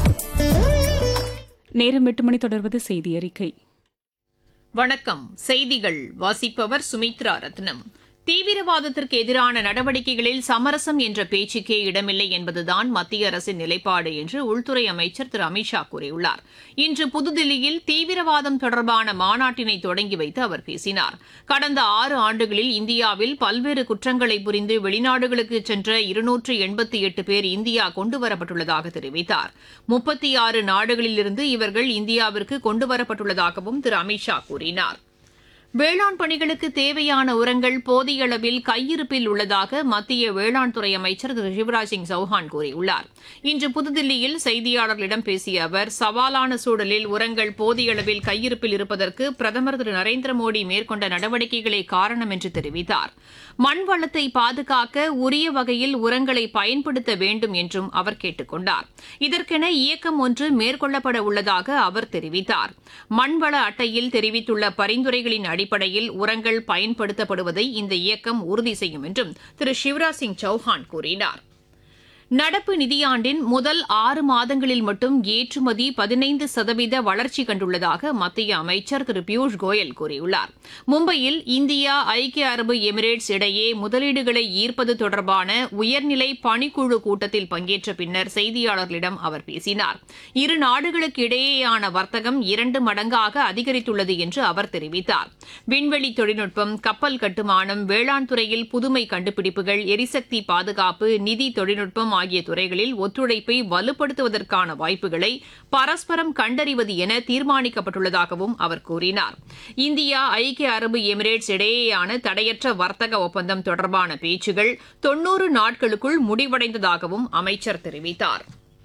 நேரம் எட்டு மணி தொடர்வது செய்தி அறிக்கை வணக்கம் செய்திகள் வாசிப்பவர் சுமித்ரா ரத்னம் தீவிரவாதத்திற்கு எதிரான நடவடிக்கைகளில் சமரசம் என்ற பேச்சுக்கே இடமில்லை என்பதுதான் மத்திய அரசின் நிலைப்பாடு என்று உள்துறை அமைச்சர் திரு அமித்ஷா கூறியுள்ளார் இன்று புதுதில்லியில் தீவிரவாதம் தொடர்பான மாநாட்டினை தொடங்கி வைத்து அவர் பேசினார் கடந்த ஆறு ஆண்டுகளில் இந்தியாவில் பல்வேறு குற்றங்களை புரிந்து வெளிநாடுகளுக்கு சென்ற இருநூற்று எண்பத்தி எட்டு பேர் இந்தியா கொண்டுவரப்பட்டுள்ளதாக தெரிவித்தார் முப்பத்தி ஆறு நாடுகளிலிருந்து இவர்கள் இந்தியாவிற்கு கொண்டுவரப்பட்டுள்ளதாகவும் திரு அமித்ஷா கூறினார் வேளாண் பணிகளுக்கு தேவையான உரங்கள் போதிய அளவில் கையிருப்பில் உள்ளதாக மத்திய வேளாண் துறை அமைச்சர் திரு சிவராஜ் சிங் சௌஹான் கூறியுள்ளார் இன்று புதுதில்லியில் செய்தியாளர்களிடம் பேசிய அவர் சவாலான சூழலில் உரங்கள் போதிய அளவில் கையிருப்பில் இருப்பதற்கு பிரதமர் திரு நரேந்திர மோடி மேற்கொண்ட நடவடிக்கைகளே காரணம் என்று தெரிவித்தார் மண் வளத்தை பாதுகாக்க உரிய வகையில் உரங்களை பயன்படுத்த வேண்டும் என்றும் அவர் கேட்டுக் கொண்டார் இதற்கென இயக்கம் ஒன்று மேற்கொள்ளப்பட உள்ளதாக அவர் தெரிவித்தார் மண்வள அட்டையில் தெரிவித்துள்ள பரிந்துரைகளின் அடிப்படையில் உரங்கள் பயன்படுத்தப்படுவதை இந்த இயக்கம் உறுதி செய்யும் என்றும் திரு சிவராஜ் சிங் சௌஹான் கூறினார் நடப்பு நிதியாண்டின் முதல் ஆறு மாதங்களில் மட்டும் ஏற்றுமதி பதினைந்து சதவீத வளர்ச்சி கண்டுள்ளதாக மத்திய அமைச்சர் திரு பியூஷ் கோயல் கூறியுள்ளார் மும்பையில் இந்தியா ஐக்கிய அரபு எமிரேட்ஸ் இடையே முதலீடுகளை ஈர்ப்பது தொடர்பான உயர்நிலை பணிக்குழு கூட்டத்தில் பங்கேற்ற பின்னர் செய்தியாளர்களிடம் அவர் பேசினார் இரு நாடுகளுக்கு இடையேயான வர்த்தகம் இரண்டு மடங்காக அதிகரித்துள்ளது என்று அவர் தெரிவித்தார் விண்வெளி தொழில்நுட்பம் கப்பல் கட்டுமானம் வேளாண் துறையில் புதுமை கண்டுபிடிப்புகள் எரிசக்தி பாதுகாப்பு நிதி தொழில்நுட்பம் ஆகிய துறைகளில் ஒத்துழைப்பை வலுப்படுத்துவதற்கான வாய்ப்புகளை பரஸ்பரம் கண்டறிவது என தீர்மானிக்கப்பட்டுள்ளதாகவும் அவர் கூறினார் இந்தியா ஐக்கிய அரபு எமிரேட்ஸ் இடையேயான தடையற்ற வர்த்தக ஒப்பந்தம் தொடர்பான பேச்சுகள் தொன்னூறு நாட்களுக்குள் முடிவடைந்ததாகவும் அமைச்சர் தெரிவித்தார்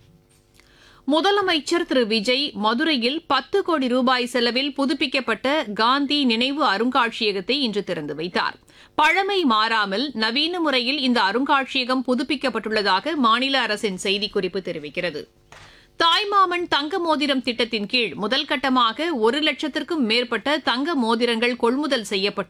முதலமைச்சர் திரு விஜய் மதுரையில் பத்து கோடி ரூபாய் செலவில் புதுப்பிக்கப்பட்ட காந்தி நினைவு அருங்காட்சியகத்தை இன்று திறந்து வைத்தார் பழமை மாறாமல் நவீன முறையில் இந்த அருங்காட்சியகம் புதுப்பிக்கப்பட்டுள்ளதாக மாநில அரசின் செய்திக்குறிப்பு தெரிவிக்கிறது தாய்மாமன் தங்க மோதிரம் திட்டத்தின் கீழ் முதல் கட்டமாக ஒரு லட்சத்திற்கும் மேற்பட்ட தங்க மோதிரங்கள் கொள்முதல் செய்யப்பட்டு